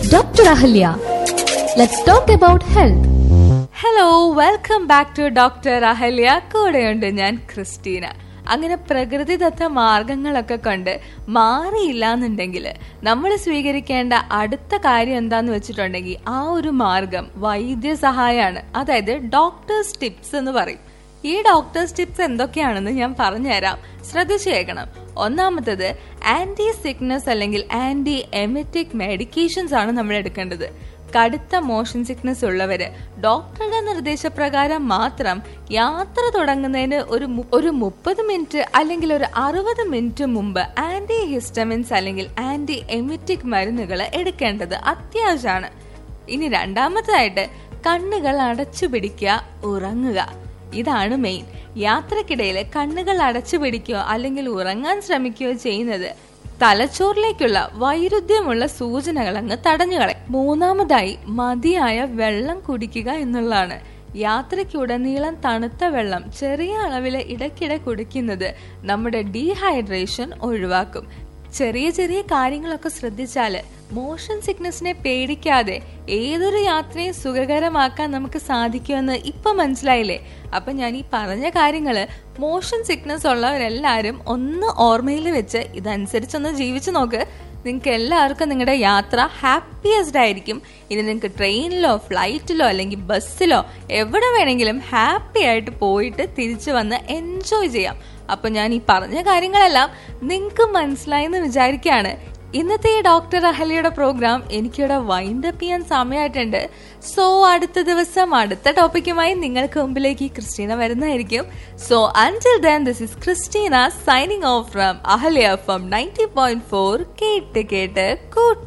Dr. Ahalya. Let's talk about health. Hello welcome back to doctor Ahalya കൂടെയുണ്ട് ഞാൻ Christina അങ്ങനെ പ്രകൃതിദത്ത മാർഗങ്ങളൊക്കെ കൊണ്ട് മാറിയില്ല എന്നുണ്ടെങ്കിൽ നമ്മൾ സ്വീകരിക്കേണ്ട അടുത്ത കാര്യം എന്താന്ന് വെച്ചിട്ടുണ്ടെങ്കിൽ ആ ഒരു മാർഗം വൈദ്യസഹായമാണ് അതായത് ഡോക്ടേഴ്സ് ടിപ്സ് എന്ന് പറയും ഈ ഡോക്ടേഴ്സ് ടിപ്സ് എന്തൊക്കെയാണെന്ന് ഞാൻ പറഞ്ഞുതരാം ശ്രദ്ധിച്ചു കേൾക്കണം ഒന്നാമത്തത് ആന്റി സിക്നസ് അല്ലെങ്കിൽ ആന്റി എമറ്റിക് മെഡിക്കേഷൻസ് ആണ് നമ്മൾ എടുക്കേണ്ടത് കടുത്ത മോഷൻ സിക്നസ് ഉള്ളവര് ഡോക്ടറുടെ നിർദ്ദേശപ്രകാരം മാത്രം യാത്ര തുടങ്ങുന്നതിന് ഒരു മു- ഒരു മുപ്പത് മിനിറ്റ് അല്ലെങ്കിൽ ഒരു അറുപത് മിനിറ്റ് മുമ്പ് ആന്റി ഹിസ്റ്റമിൻസ് അല്ലെങ്കിൽ ആന്റി എമിറ്റിക് മരുന്നുകൾ എടുക്കേണ്ടത് അത്യാവശ്യമാണ് ഇനി രണ്ടാമതായിട്ട് കണ്ണുകൾ അടച്ചു പിടിക്കുക ഉറങ്ങുക ഇതാണ് മെയിൻ യാത്രക്കിടയിൽ കണ്ണുകൾ അടച്ചു പിടിക്കുകയോ അല്ലെങ്കിൽ ഉറങ്ങാൻ ശ്രമിക്കുകയോ ചെയ്യുന്നത് തലച്ചോറിലേക്കുള്ള വൈരുദ്ധ്യമുള്ള സൂചനകൾ അങ്ങ് തടഞ്ഞുകളയും മൂന്നാമതായി മതിയായ വെള്ളം കുടിക്കുക എന്നുള്ളതാണ് യാത്രയ്ക്കുടനീളം തണുത്ത വെള്ളം ചെറിയ അളവിൽ ഇടയ്ക്കിടെ കുടിക്കുന്നത് നമ്മുടെ ഡീഹൈഡ്രേഷൻ ഒഴിവാക്കും ചെറിയ ചെറിയ കാര്യങ്ങളൊക്കെ ശ്രദ്ധിച്ചാല് മോഷൻ സിക്നസിനെ പേടിക്കാതെ ഏതൊരു യാത്രയും സുഖകരമാക്കാൻ നമുക്ക് സാധിക്കുമെന്ന് ഇപ്പൊ മനസ്സിലായില്ലേ അപ്പൊ ഞാൻ ഈ പറഞ്ഞ കാര്യങ്ങള് മോഷൻ സിക്നസ് ഉള്ളവരെല്ലാരും ഒന്ന് ഓർമ്മയിൽ വെച്ച് ഇതനുസരിച്ചൊന്ന് ജീവിച്ചു നോക്ക് നിങ്ങൾക്ക് എല്ലാവർക്കും നിങ്ങളുടെ യാത്ര ഹാപ്പിയസ്റ്റ് ആയിരിക്കും ഇനി നിങ്ങൾക്ക് ട്രെയിനിലോ ഫ്ലൈറ്റിലോ അല്ലെങ്കിൽ ബസ്സിലോ എവിടെ വേണമെങ്കിലും ഹാപ്പി ആയിട്ട് പോയിട്ട് തിരിച്ചു വന്ന് എൻജോയ് ചെയ്യാം അപ്പൊ ഞാൻ ഈ പറഞ്ഞ കാര്യങ്ങളെല്ലാം നിങ്ങൾക്ക് മനസ്സിലായി എന്ന് വിചാരിക്കുകയാണ് ഇന്നത്തെ ഈ ഡോക്ടർ അഹലിയുടെ പ്രോഗ്രാം എനിക്കിവിടെ വൈൻഡ് അപ്പ് ചെയ്യാൻ സമയമായിട്ടുണ്ട് സോ അടുത്ത ദിവസം അടുത്ത ടോപ്പിക്കുമായി നിങ്ങൾക്ക് മുമ്പിലേക്ക് ക്രിസ്റ്റീന വരുന്നതായിരിക്കും സോ അഞ്ചിൽ then this is Christina signing off from Ahalya from ninety point four കേട്ട് കേട്ട് കൂട്ട്